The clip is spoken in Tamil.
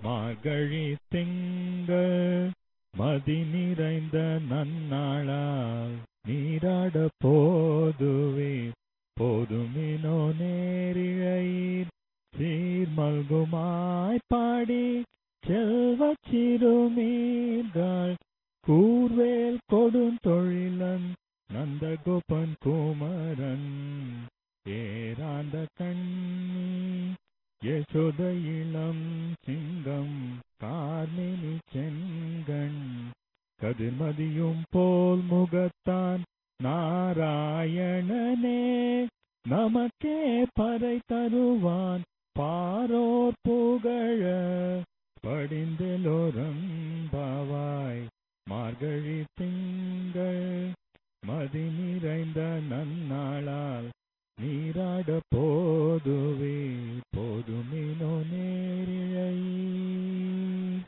மார்கழி திங்கள் மதி நிறைந்த நன்னாளால் நீராட போதுவீர் போதுமினோ நேரிழையீர் சீர்மல்குமாய் பாடி செல்வச் சிறுமீர்கள் கூர்வேல் கொடுந்தொழிலன் நந்தகோபன் குமரன் ஏராந்த கண்ணி யசோத இளம் சிங்கம் கார்மினி செங்கண் கதிர்மதியும் போல் முகத்தான் நாராயணனே நமக்கே பறை தருவான் பாரோர் புகழ படிந்தெலோரம் பாவாய் மார்கழி